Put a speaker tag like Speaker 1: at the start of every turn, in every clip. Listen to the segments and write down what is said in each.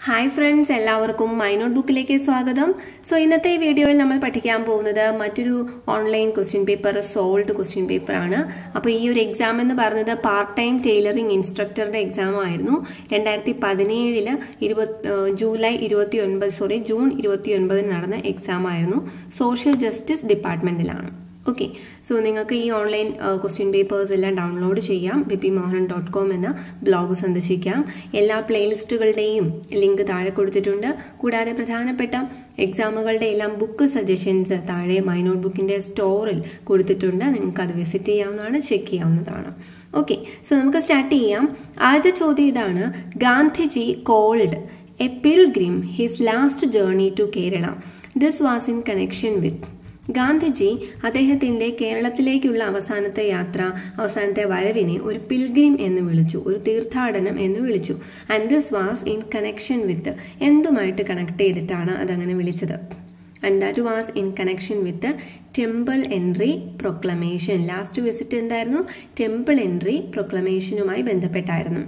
Speaker 1: Hi friends എല്ലാവർക്കും my note ബുക്കിലേക്ക് സ്വാഗതം സോ ഇന്നത്തെ വീഡിയോയിൽ നമ്മൾ പഠിക്കാൻ പോകുന്നത് മറ്റൊരു online question paper solved question paper ആണ് അപ്പോൾ ഈ ഒരു എക്സാം എന്ന് പറയുന്നത് പാർട്ട് ടൈം ടൈലറിംഗ് ഇൻസ്ട്രക്ടറുടെ എക്സാം ആയിരുന്നു രണ്ടായിരത്തി പതിനേഴില് ഇരുപത്തി ജൂലൈ ഇരുപത്തി ഒൻപത് സോറി ജൂൺ ഇരുപത്തി ഒൻപതിന് നടന്ന എക്സാം ആയിരുന്നു സോഷ്യൽ ജസ്റ്റിസ് ഡിപ്പാർട്ട്മെന്റിലാണ് ഓക്കെ സോ നിങ്ങൾക്ക് ഈ ഓൺലൈൻ ക്വസ്റ്റ്യൻ പേപ്പേഴ്സ് എല്ലാം ഡൗൺലോഡ് ചെയ്യാം ബിപി മോഹൻ ഡോട്ട് കോം എന്ന ബ്ലോഗ് സന്ദർശിക്കാം എല്ലാ പ്ലേലിസ്റ്റുകളുടെയും ലിങ്ക് താഴെ കൊടുത്തിട്ടുണ്ട് കൂടാതെ പ്രധാനപ്പെട്ട എക്സാമുകളുടെ എല്ലാം ബുക്ക് സജഷൻസ് താഴെ മൈ നോട്ട് ബുക്കിന്റെ സ്റ്റോറിൽ കൊടുത്തിട്ടുണ്ട് നിങ്ങൾക്ക് അത് വിസിറ്റ് ചെയ്യാവുന്നതാണ് ചെക്ക് ചെയ്യാവുന്നതാണ് ഓക്കെ സോ നമുക്ക് സ്റ്റാർട്ട് ചെയ്യാം ആദ്യത്തെ ചോദ്യം ഇതാണ് Gandhiji called a pilgrim his last journey to Kerala this was in connection with Gandhiji അദ്ദേഹത്തിന്റെ കേരളത്തിലേക്കുള്ള അവസാനത്തെ യാത്ര അവസാനത്തെ വരവിനെ ഒരു പിൽഗ്രിം എന്ന് വിളിച്ചു ഒരു തീർത്ഥാടനം എന്ന് വിളിച്ചു and this was in connection with എന്തുമായിട്ട് കണക്ട് ചെയ്തിട്ടാണ് അതങ്ങനെ വിളിച്ചത് and that was in connection with temple entry proclamation last visit എന്തായിരുന്നു ടെമ്പിൾ എൻട്രി പ്രൊക്ലമേഷനുമായി ബന്ധപ്പെട്ടായിരുന്നു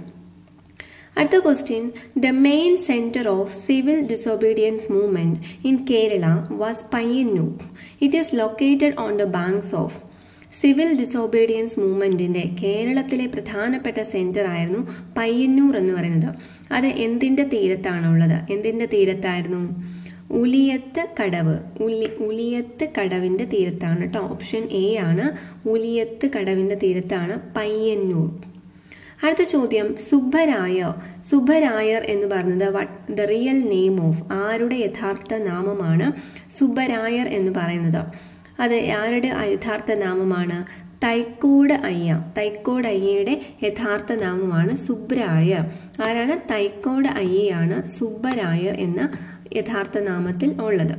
Speaker 1: അടുത്ത question the main centre of civil disobedience movement in Kerala was Payyanur it is located on the banks of civil disobedience മൂവ്മെന്റിന്റെ കേരളത്തിലെ പ്രധാനപ്പെട്ട centre ആയിരുന്നു പയ്യന്നൂർ എന്ന് പറയുന്നത് അത് എന്തിന്റെ തീരത്താണുള്ളത് എന്തിന്റെ തീരത്തായിരുന്നു ഉലിയത്ത് കടവ് ഉലി ഉലിയത്ത് കടവിന്റെ തീരത്താണ് കേട്ടോ ഓപ്ഷൻ എ ആണ് ഉലിയത്ത് കടവിന്റെ തീരത്താണ് പയ്യന്നൂർ അടുത്ത ചോദ്യം സുബ്ബരായർ സുബ്ബരായർ എന്ന് പറയുന്നത് ദ റിയൽ നെയിം ഓഫ് ആരുടെ യഥാർത്ഥ നാമമാണ് സുബ്ബരായർ എന്ന് പറയുന്നത് അത് ആരുടെ യഥാർത്ഥ നാമമാണ് തൈക്കോട് അയ്യ തൈക്കോട് അയ്യയുടെ യഥാർത്ഥ നാമമാണ് സുബ്രായർ ആരാണ് തൈക്കോട് അയ്യയാണ് സുബ്ബരായർ എന്ന യഥാർത്ഥ നാമത്തിൽ ഉള്ളത്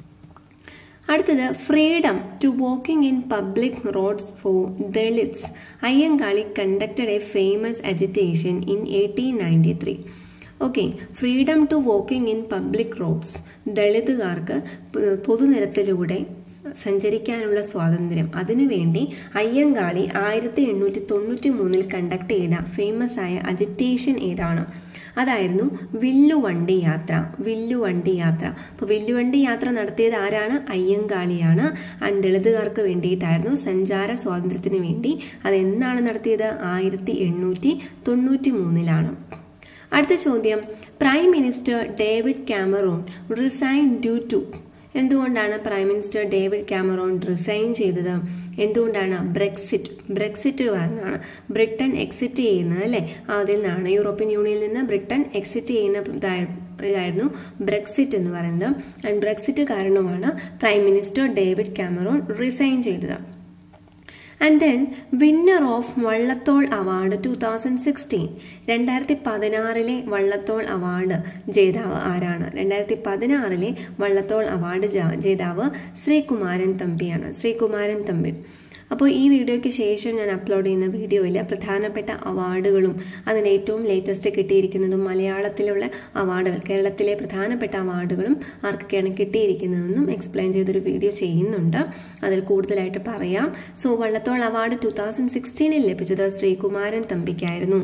Speaker 1: അടുത്തത് freedom to walking in public roads for Dalits Ayyankali conducted a famous agitation in eighteen ninety three okay freedom to walking in public roads ദളിതുകാർക്ക് പൊതുനിരത്തിലൂടെ സഞ്ചരിക്കാനുള്ള സ്വാതന്ത്ര്യം അതിനുവേണ്ടി അയ്യങ്കാളി ആയിരത്തി എണ്ണൂറ്റി തൊണ്ണൂറ്റി മൂന്നിൽ കണ്ടക്ട് ചെയ്ത ഫേമസ് ആയ അജിറ്റേഷൻ ഏതാണ് അതായിരുന്നു വില്ലുവണ്ടി യാത്ര വില്ലുവണ്ടി യാത്ര അപ്പോൾ വില്ലുവണ്ടി യാത്ര നടത്തിയത് ആരാണ് അയ്യങ്കാളിയാണ് ആൻഡ് ദളിതുകാർക്ക് വേണ്ടിയിട്ടായിരുന്നു സഞ്ചാര സ്വാതന്ത്ര്യത്തിന് വേണ്ടി അത് എന്നാണ് നടത്തിയത് ആയിരത്തി എണ്ണൂറ്റി തൊണ്ണൂറ്റി മൂന്നിലാണ് അടുത്ത ചോദ്യം prime minister David Cameron resign due to എന്തുകൊണ്ടാണ് prime minister David Cameron resign ചെയ്തത് എന്തുകൊണ്ടാണ് ബ്രെക്സിറ്റ് ബ്രെക്സിറ്റ് കാരണമാണ് ബ്രിട്ടൻ എക്സിറ്റ് ചെയ്യുന്നത് അല്ലേ അതിൽ നിന്നാണ് യൂറോപ്യൻ യൂണിയനിൽ നിന്ന് ബ്രിട്ടൻ എക്സിറ്റ് ചെയ്യുന്ന ഇതായിരുന്നു ബ്രെക്സിറ്റ് എന്ന് പറയുന്നത് ആൻഡ് ബ്രെക്സിറ്റ് കാരണമാണ് prime minister David Cameron resign ചെയ്തത് and then winner of Vallathol award two thousand sixteen രണ്ടായിരത്തി പതിനാറിലെ വള്ളത്തോൾ അവാർഡ് ജേതാവ് ആരാണ് രണ്ടായിരത്തി പതിനാറിലെ വള്ളത്തോൾ അവാർഡ് ജേതാവ് ശ്രീകുമാരൻ തമ്പിയാണ് ശ്രീകുമാരൻ തമ്പി അപ്പോൾ ഈ വീഡിയോയ്ക്ക് ശേഷം ഞാൻ അപ്ലോഡ് ചെയ്യുന്ന വീഡിയോയിൽ പ്രധാനപ്പെട്ട അവാർഡുകളും അതിന് ഏറ്റവും ലേറ്റസ്റ്റ് കിട്ടിയിരിക്കുന്നതും മലയാളത്തിലുള്ള അവാർഡുകൾ കേരളത്തിലെ പ്രധാനപ്പെട്ട അവാർഡുകളും ആർക്കൊക്കെയാണ് കിട്ടിയിരിക്കുന്നതെന്നും എക്സ്പ്ലെയിൻ ചെയ്തൊരു വീഡിയോ ചെയ്യുന്നുണ്ട് അതിൽ കൂടുതലായിട്ട് പറയാം so Vallathol award two thousand സിക്സ്റ്റീനിൽ ലഭിച്ചത് ശ്രീകുമാരൻ തമ്പിക്കായിരുന്നു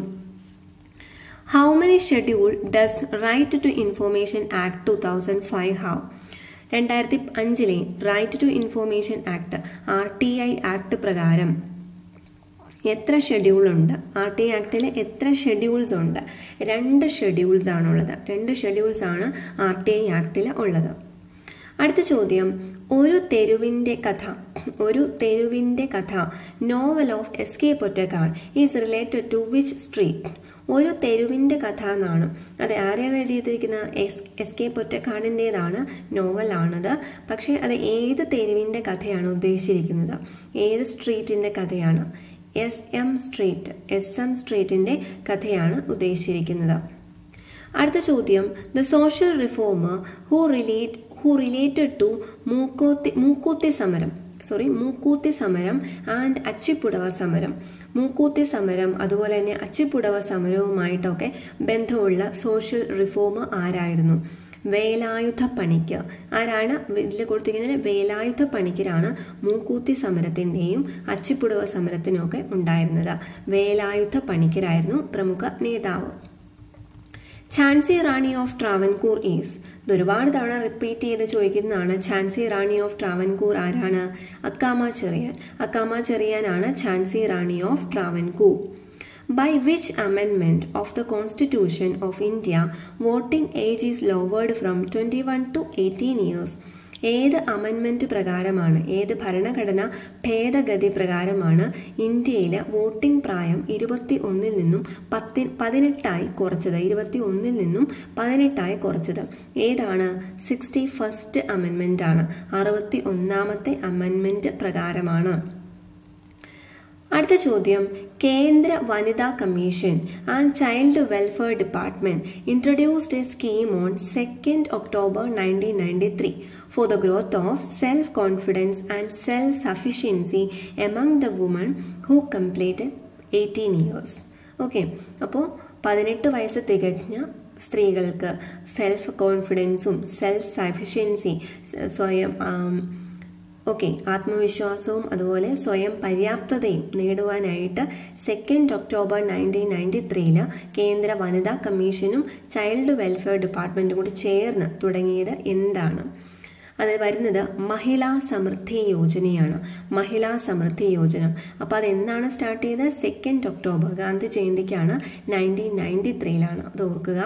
Speaker 1: how many schedule does right to information act two thousand five how രണ്ടായിരത്തി അഞ്ചിലെ right to information act R T I act പ്രകാരം എത്ര ഷെഡ്യൂൾ ഉണ്ട് ആർ ടി ഐ ആക്ടിൽ എത്ര ഷെഡ്യൂൾസ് ഉണ്ട് രണ്ട് ഷെഡ്യൂൾസ് ആണുള്ളത് രണ്ട് ഷെഡ്യൂൾസ് ആണ് ആർ ടി ഐ ആക്ടിൽ ഉള്ളത് അടുത്ത ചോദ്യം ഒരു തെരുവിൻ്റെ കഥ ഒരു തെരുവിൻ്റെ കഥ novel of S K Pottekkatt is related to which street ഒരു തെരുവിൻ്റെ കഥ എന്നാണ് അത് ആരെയാണ് എഴുതിയിരിക്കുന്നത് എസ് എസ് കെ പൊറ്റക്കാടിൻ്റെതാണ് നോവലാണത് പക്ഷേ അത് ഏത് തെരുവിൻ്റെ കഥയാണ് ഉദ്ദേശിച്ചിരിക്കുന്നത് ഏത് സ്ട്രീറ്റിൻ്റെ കഥയാണ് S M street S M സ്ട്രീറ്റിൻ്റെ കഥയാണ് ഉദ്ദേശിച്ചിരിക്കുന്നത് അടുത്ത ചോദ്യം the social reformer who relate who related to മൂക്കോത്തി മൂക്കൂത്തി സമരം സോറി മൂക്കൂത്തി സമരം ആൻഡ് അച്ചിപ്പുടവ സമരം മൂക്കൂത്തി സമരം അതുപോലെ തന്നെ അച്ചിപ്പുടവ സമരവുമായിട്ടൊക്കെ ബന്ധമുള്ള സോഷ്യൽ റിഫോം ആരായിരുന്നു വേലായുധ പണിക്കർ ആരാണ് ഇതിൽ കൊടുത്തിരിക്കുന്നത് വേലായുധ പണിക്കരാണ് മൂക്കൂത്തി സമരത്തിൻ്റെയും അച്ചിപ്പുടവ സമരത്തിനുമൊക്കെ ഉണ്ടായിരുന്നത് വേലായുധ പണിക്കരായിരുന്നു പ്രമുഖ നേതാവ് ഝാൻസി റാണി ഓഫ് ട്രാവൻകൂർ ഈസ് ഇത് ഒരുപാട് തവണ റിപ്പീറ്റ് ചെയ്ത് ചോദിക്കുന്നതാണ് ഝാൻസി റാണി ഓഫ് ട്രാവൻകൂർ ആരാണ് അക്കാമ ചെറിയാൻ അക്കാമ ചെറിയാനാണ് Jhansi Rani of Travancore by which amendment of the Constitution of India voting age is lowered from 21 to 18 years? ഏത് അമെൻമെന്റ് പ്രകാരമാണ് ഏത് ഭരണഘടന ഭേദഗതി പ്രകാരമാണ് ഇന്ത്യയിലെ വോട്ടിംഗ് പ്രായം ഇരുപത്തി ഒന്നിൽ നിന്നും പത്തി പതിനെട്ടായി കുറച്ചത് ഇരുപത്തി ഒന്നിൽ നിന്നും പതിനെട്ടായി കുറച്ചത് ഏതാണ് സിക്സ്റ്റി ഫസ്റ്റ് അമെൻമെന്റ് ആണ് അറുപത്തി ഒന്നാമത്തെ അമെൻമെന്റ് പ്രകാരമാണ് അടുത്ത ചോദ്യം കേന്ദ്ര വനിതാ commission and child welfare department introduced a scheme on second October nineteen ninety three for the growth of self confidence and self sufficiency among the women who completed eighteen years okay അപ്പോൾ പതിനെട്ട് വയസ്സ് തികഞ്ഞ സ്ത്രീകൾക്ക് self കോൺഫിഡൻസും self sufficiency സ്വയം okay ആത്മവിശ്വാസവും അതുപോലെ സ്വയം പര്യാപ്തതയും നേടുവാനായിട്ട് സെക്കൻഡ് ഒക്ടോബർ നയൻറ്റീൻ നയൻറ്റി ത്രീയില് കേന്ദ്ര വനിതാ കമ്മീഷനും ചൈൽഡ് വെൽഫെയർ ഡിപ്പാർട്ട്മെൻറ്റും കൂടി ചേർന്ന് തുടങ്ങിയത് എന്താണ് അത് വരുന്നത് മഹിളാ സമൃദ്ധി യോജനയാണ് മഹിളാ സമൃദ്ധി യോജന അപ്പോൾ അത് എന്നാണ് സ്റ്റാർട്ട് ചെയ്തത് സെക്കൻഡ് ഒക്ടോബർ ഗാന്ധി ജയന്തിക്കാണ് നയൻറ്റീൻ നയൻറ്റി ത്രീയിലാണ് അത് ഓർക്കുക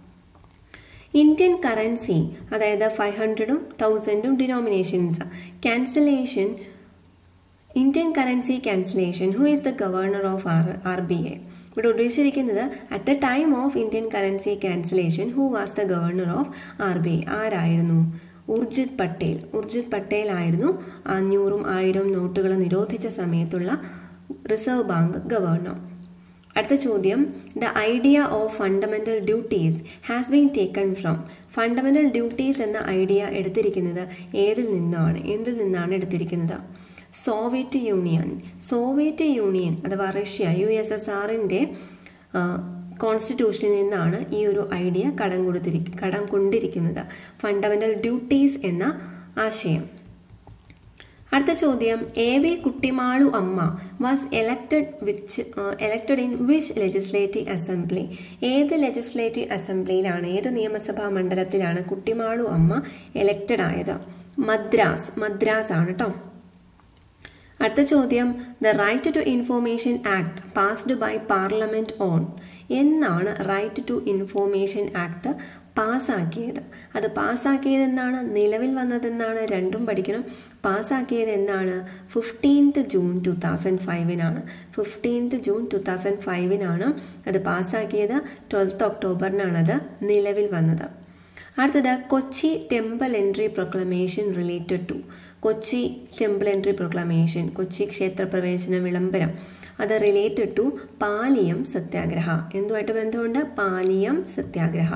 Speaker 1: ഇന്ത്യൻ കറൻസി അതായത് ഫൈവ് ഹൺഡ്രഡും തൗസൻഡും denominations cancellation Indian currency cancellation who is the governor of R R B I ഇവിടെ ഉദ്ദേശിച്ചിരിക്കുന്നത് at the time of Indian currency cancellation who was the governor of R B I ആരായിരുന്നു ഉർജിത് പട്ടേൽ ഉർജിത് പട്ടേൽ ആയിരുന്നു അഞ്ഞൂറും ആയിരം നോട്ടുകൾ നിരോധിച്ച സമയത്തുള്ള റിസർവ് ബാങ്ക് ഗവർണർ അടുത്ത ചോദ്യം the idea of fundamental duties has been taken from fundamental duties എന്ന ഐഡിയ എടുത്തിരിക്കുന്നത് ഏതിൽ നിന്നാണ് എന്തിൽ നിന്നാണ് എടുത്തിരിക്കുന്നത് സോവിയറ്റ് യൂണിയൻ സോവിയറ്റ് യൂണിയൻ അഥവാ റഷ്യ യു എസ് എസ് ആറിൻ്റെ കോൺസ്റ്റിറ്റ്യൂഷനിൽ നിന്നാണ് ഈ ഒരു ഐഡിയ കടം കൊടുത്തിരി കടം കൊണ്ടിരിക്കുന്നത് ഫണ്ടമെന്റൽ ഡ്യൂട്ടീസ് എന്ന ആശയം അടുത്ത ചോദ്യം A V Kuttimalu Amma was elected which elected in which legislative assembly ഏത് ലെജിസ്ലേറ്റീവ് അസംബ്ലിയിലാണ് ഏത് നിയമസഭാ മണ്ഡലത്തിലാണ് കുട്ടിമാളു അമ്മ എലക്റ്റഡ് ആയത് മദ്രാസ് മദ്രാസ് ആണ് കേട്ടോ അടുത്ത ചോദ്യം the right to information act passed by parliament on എന്നാണ് റൈറ്റ് ടു ഇൻഫോർമേഷൻ ആക്ട് പാസ്സാക്കിയത് അത് പാസ്സാക്കിയത് എന്നാണ് നിലവിൽ വന്നതെന്നാണ് രണ്ടും പഠിക്കണം പാസ്സാക്കിയത് എന്നാണ് ഫിഫ്റ്റീൻത്ത് ജൂൺ ടു തൗസൻഡ് ഫൈവിനാണ് ഫിഫ്റ്റീൻത്ത് ജൂൺ ടു തൗസൻഡ് ഫൈവിനാണ് അത് പാസ്സാക്കിയത് ട്വൽത്ത് ഒക്ടോബറിനാണ് അത് നിലവിൽ വന്നത് അടുത്തത് Kochi temple entry proclamation related to Kochi temple entry proclamation Kochi ക്ഷേത്രപ്രവേശന വിളംബരം അത് റിലേറ്റഡ് ടു പാലിയം സത്യാഗ്രഹ എന്തുമായിട്ട് ബന്ധമുണ്ട് Paliyam satyagraha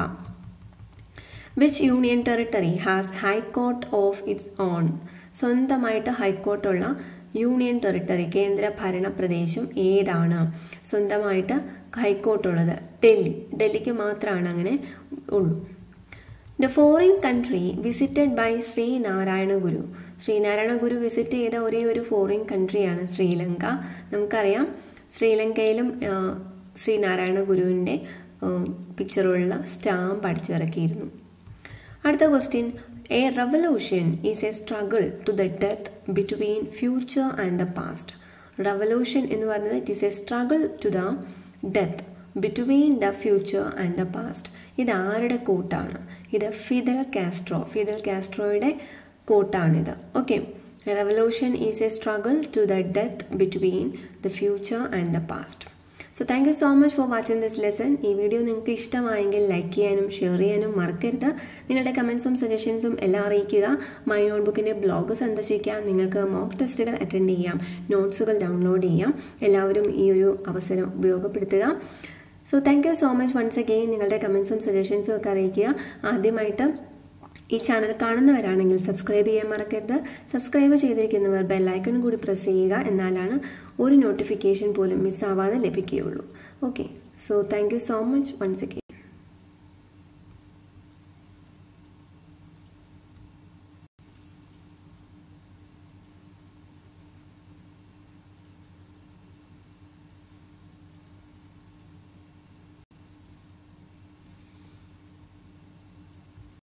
Speaker 1: which union territory has high court of its own സ്വന്തമായിട്ട് ഹൈക്കോർട്ടുള്ള യൂണിയൻ ടെറിട്ടറി കേന്ദ്ര ഭരണ പ്രദേശം ഏതാണ് സ്വന്തമായിട്ട് ഹൈക്കോർട്ടുള്ളത് ഡൽഹി ഡൽഹിക്ക് മാത്രമാണ് അങ്ങനെ ഉള്ളൂ the foreign country visited by Sreenarayana Guru Sreenarayana Guru visit ചെയ്ത ഒരേ ഒരു ഫോറിൻ കൺട്രിയാണ് ശ്രീലങ്ക നമുക്കറിയാം ശ്രീലങ്കയിലും ശ്രീനാരായണ ഗുരുവിൻ്റെ പിക്ചറുള്ള സ്റ്റാമ്പ് അടിച്ചിറക്കിയിരുന്നു അടുത്ത question a revolution is a struggle to the death between future and the past revolution എന്ന് പറയുന്നത് it is a struggle to the death between the future and the past ഇത് ആരുടെ കോട്ടാണ് ഇത് ഫിദൽ കാസ്ട്രോ ഫിദൽ കാസ്ട്രോയുടെ കോട്ടാണിത് okay revolution is a struggle to the death between the future and the past so thank you so much for watching this lesson ഈ video നിങ്ങൾക്ക് ഇഷ്ടമായെങ്കിൽ like ചെയ്യാനും ഷെയർ ചെയ്യാനും മറക്കരുത് നിങ്ങളുടെ കമൻസും സജഷൻസും എല്ലാം അറിയിക്കുക മൈ നോട്ട്ബുക്കിൻ്റെ ബ്ലോഗ് സന്ദർശിക്കാം നിങ്ങൾക്ക് മോക്ക് ടെസ്റ്റുകൾ അറ്റൻഡ് ചെയ്യാം നോട്ട്സുകൾ ഡൗൺലോഡ് ചെയ്യാം എല്ലാവരും ഈ ഒരു അവസരം ഉപയോഗപ്പെടുത്തുക so thank you so much once again നിങ്ങളുടെ കമൻസും സജഷൻസും ഒക്കെ അറിയിക്കുക ആദ്യമായിട്ട് ഈ ചാനൽ കാണുന്നവരാണെങ്കിൽ സബ്സ്ക്രൈബ് ചെയ്യാൻ മറക്കരുത് സബ്സ്ക്രൈബ് ചെയ്തിരിക്കുന്നവർ ബെല്ലൈക്കൺ കൂടി പ്രസ് ചെയ്യുക എന്നാലാണ് ഒരു നോട്ടിഫിക്കേഷൻ പോലും മിസ്സാവാതെ ലഭിക്കുകയുള്ളൂ okay so thank you so much once again